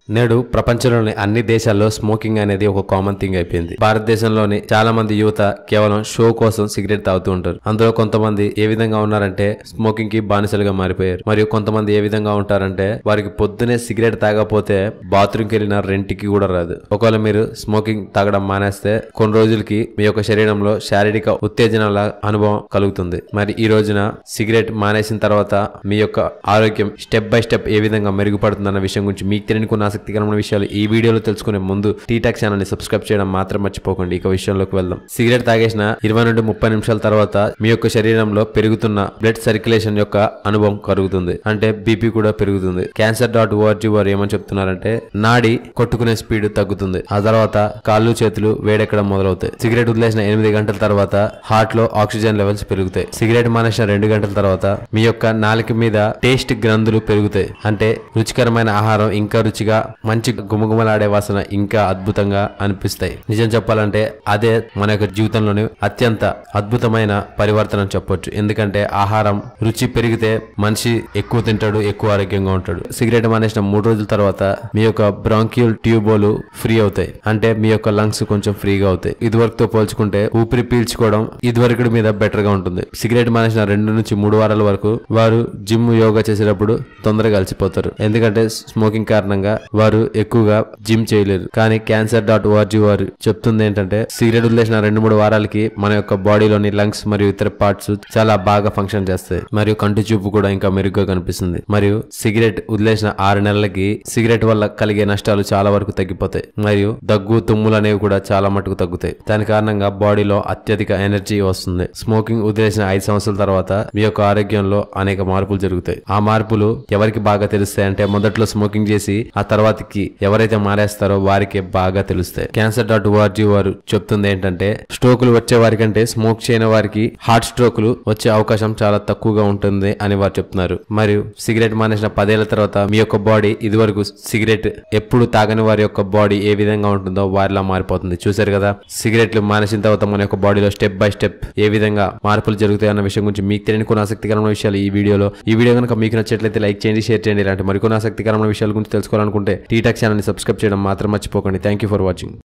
నేడు ప్రపంచంలోని అన్ని దేశాల్లో స్మోకింగ్ అనేది ఒక కామన్ థింగ్ అయిపోయింది భారతదేశంలోని చాలా మంది యువత కేవలం షో కోసం సిగరెట్ తాగుతూ ఉంటారు అందులో కొంతమంది ఏ విధంగా ఉన్నారంటే స్మోకింగ్ కి బానిసలుగా మారిపోయారు మరియు కొంతమంది ఏ విధంగా ఉంటారంటే వారికి పొద్దునే సిగరెట్ తాగకపోతే బాత్రూమ్కి వెళ్ళిన రెంట్కి కూడా రాదు ఒకవేళ మీరు స్మోకింగ్ తాగడం మానేస్తే కొన్ని రోజులకి మీ యొక్క శరీరంలో శారీరక ఉత్తేజనాల అనుభవం కలుగుతుంది మరి ఈ రోజున సిగరెట్ మానేసిన తర్వాత మీ యొక్క ఆరోగ్యం స్టెప్ బై స్టెప్ ఏ విధంగా మెరుగుపడుతుందన్న విషయం గురించి మీకు తెలియని కొన్ని ఆసక్తికరమైన విషయాలు ఈ వీడియోలో తెలుసుకునే ముందు టీటాక్ ఛానల్ ని సబ్స్క్రైబ్ చేయడం మాత్రం మర్చిపోకండి ఇక విషయంలోకి వెళ్దాం సిగరెట్ తాగేసిన ఇరవై నుండి ముప్పై నిమిషాల తర్వాత మీ యొక్క శరీరంలో పెరుగుతున్న బ్లడ్ సర్క్యులేషన్ యొక్క అనుభవం కలుగుతుంది అంటే బీపీ కూడా పెరుగుతుంది క్యాన్సర్ డాట్ ఓఆర్జీ వారు ఏమని చెప్తున్నారంటే నాడి కొట్టుకునే స్పీడ్ తగ్గుతుంది ఆ తర్వాత కాళ్ళు చేతులు వేడెక్కడం మొదలవుతాయి సిగరెట్ వదిలేసిన ఎనిమిది గంటల తర్వాత హార్ట్ లో ఆక్సిజన్ లెవెల్స్ పెరుగుతాయి సిగరెట్ మానేసిన రెండు గంటల తర్వాత మీ యొక్క నాలుక మీద టేస్ట్ గ్రంథులు పెరుగుతాయి అంటే రుచికరమైన ఆహారం ఇంకా రుచిగా మంచి గుమగుమలాడే వాసన ఇంకా అద్భుతంగా అనిపిస్తాయి నిజం చెప్పాలంటే అదే మన యొక్క జీవితంలోని అత్యంత అద్భుతమైన పరివర్తన అని చెప్పొచ్చు ఎందుకంటే ఆహారం రుచి పెరిగితే మనిషి ఎక్కువ తింటాడు ఎక్కువ ఆరోగ్యంగా ఉంటాడు సిగరెట్ మానేసిన మూడు రోజుల తర్వాత మీ యొక్క బ్రాంక్యూల్ ట్యూబోలు ఫ్రీ అవుతాయి అంటే మీ యొక్క లంగ్స్ కొంచెం ఫ్రీగా అవుతాయి ఇదివరకుతో పోల్చుకుంటే ఊపిరి పీల్చుకోవడం ఇదివరకు మీద బెటర్ గా ఉంటుంది సిగరెట్ మానేసిన రెండు నుంచి మూడు వారాల వరకు వారు జిమ్ యోగా చేసేటప్పుడు తొందరగా అలసిపోతారు ఎందుకంటే స్మోకింగ్ కారణంగా వారు ఎక్కువగా జిమ్ చేయలేరు కానీ క్యాన్సర్ డాట్ ఓఆర్జీ వారు చెప్తుంది ఏంటంటే సిగరెట్ వదిలేసిన రెండు మూడు వారాలకి మన యొక్క బాడీలోని లంగ్స్ మరియు ఇతర పార్ట్స్ చాలా బాగా ఫంక్షన్ చేస్తాయి మరియు కంటి చూపు కూడా ఇంకా మెరుగ్గా కనిపిస్తుంది మరియు సిగరెట్ వదిలేసిన ఆరు నెలలకి సిగరెట్ వల్ల కలిగే నష్టాలు చాలా వరకు తగ్గిపోతాయి మరియు దగ్గు తుమ్ములు అనేవి కూడా చాలా మటుకు తగ్గుతాయి దాని కారణంగా బాడీలో అత్యధిక ఎనర్జీ వస్తుంది స్మోకింగ్ వదిలేసిన ఐదు సంవత్సరాల తర్వాత మీ యొక్క ఆరోగ్యంలో అనేక మార్పులు జరుగుతాయి ఆ మార్పులు ఎవరికి బాగా తెలుస్తాయి అంటే మొదట్లో స్మోకింగ్ చేసి ఆ తర్వాతకి ఎవరైతే మారేస్తారో వారికే బాగా తెలుస్తాయి క్యాన్సర్ డాట్ ఓఆర్జీ వారు చెప్తుంది ఏంటంటే స్ట్రోకులు వచ్చే వారికంటే స్మోక్ చేయని వారికి హార్ట్ స్ట్రోకులు వచ్చే అవకాశం చాలా తక్కువగా ఉంటుంది అని వారు చెప్తున్నారు మరియు సిగరెట్ మానేసిన పదేళ్ల తర్వాత మీ యొక్క బాడీ ఇదివరకు సిగరెట్ ఎప్పుడు తాగని వారి యొక్క బాడీ ఏ విధంగా ఉంటుందో వారిలా మారిపోతుంది చూశారు కదా సిగరెట్లు మానేసిన తర్వాత మన యొక్క బాడీలో స్టెప్ బై స్టెప్ ఏ విధంగా మార్పులు జరుగుతాయి అన్న విషయం గురించి మీకు తెలియని కొన్ని ఆసక్తికరమైన విషయాలు ఈ వీడియోలో ఈ వీడియో కనుక మీకు నచ్చట్లయితే లైక్ చేయండి షేర్ చేయండి ఇలాంటి మరికొన్ని ఆసక్తికరమైన విషయాల గురించి తెలుసుకోవాలనుకుంటే టీటాక్ ఛానల్ ని సబ్స్క్రైబ్ చేయడం మాత్రం మర్చిపోకండి థ్యాంక్ యూ ఫర్ వాచింగ్